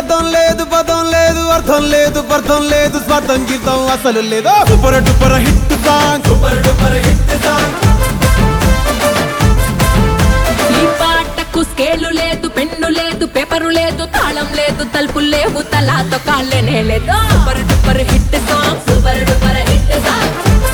అర్థం లేదు పదం లేదు అర్థం లేదు అర్థం లేదు స్వార్థం గీతం అసలు లేదు super duper hit song super duper hit song ఈ పాటకు స్కేలు లేదు పెన్ను లేదు పేపరు లేదు తాళం లేదు తలుపులు లేవు తలాతో కాళ్ళనే లేదు super duper hit song super duper hit song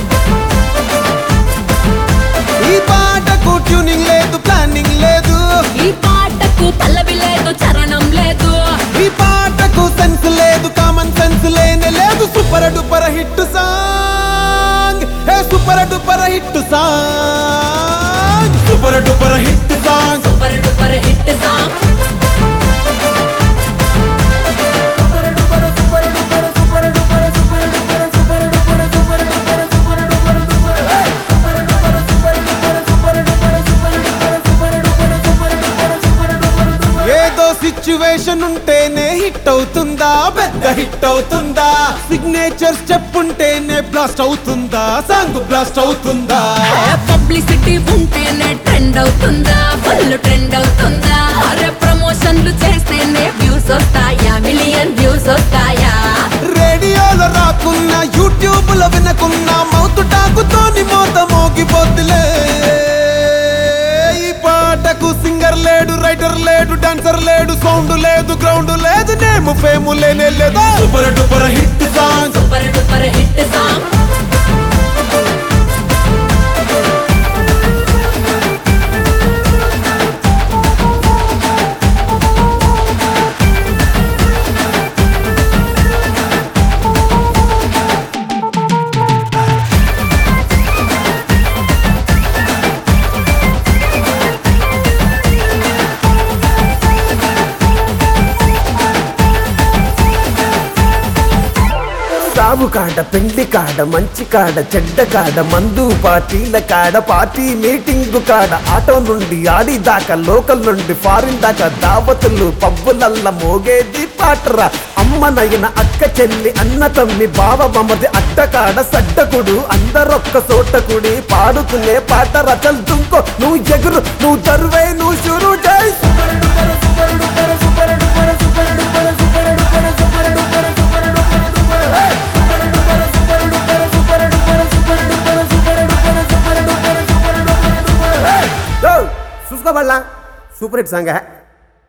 ఈ పాటకు ట్యూనింగ్ లేదు ప్లానింగ్ లేదు ఈ పాటకు పల్లవి లేదు చరణం లేదు ఈ పాటకు సెన్స్ లేదు కామన్ సెన్స్ లేనే లేదు super duper hit song hey super duper hit song super duper hit song super duper hit song ఏదో సిచ్యువేషన్ ఉంటేనే హిట్ అవుతుందా పెద్ద హిట్ అవుతుందా సిగ్నేచర్స్ చెప్పుంటేనే బ్లాస్ట్ అవుతుందా సాంగ్ బ్లాస్ట్ అవుతుందా పబ్లిసిటీ ఉంటేనే ట్రెండ్ అవుతుందా ఫుల్ ట్రెండ్ అవుతుందా అరే ప్రమోషన్లు చేస్తేనే వ్యూస్ వస్తాయా మిలియన్ వ్యూస్ వస్తాయా రేడియోలో రాకున్నా యూట్యూబ్ లో వినకున్నా మౌత్ టాకుతోని మోత మోగిపోతులే ఈ పాటకు సింగర్ లేడు రైటర్ లేడు డాన్సర్ లేడు సౌండ్ లేదు గ్రౌండ్ లేదు నేము ఫేము లేనే లేదు super duper hit song super duper hit song సాగు కాడ పెండ్లి కాడ మంచి కాడ చెడ్డ కాడ మందు పార్టీల కాడ పార్టీ మీటింగ్ కాడ ఆటో నుండి ఆడి దాకా లోకల్ నుండి ఫారిన్ దాకా దావతులు పబ్బులల్ల మోగేది పాటరా అమ్మ నయన అక్క చెల్లి అన్న తమ్మి బావ మమది అట్ట కాడ సడ్డకుడు అందరొక్క సోటకుడి పాడుకునే పాట రచల్ దుంకో నువ్వు ఎగురు నువ్వు తరువే నువ్వు షురు జై చూసుకోవాలా సూపర్ హిట్ సాంగ్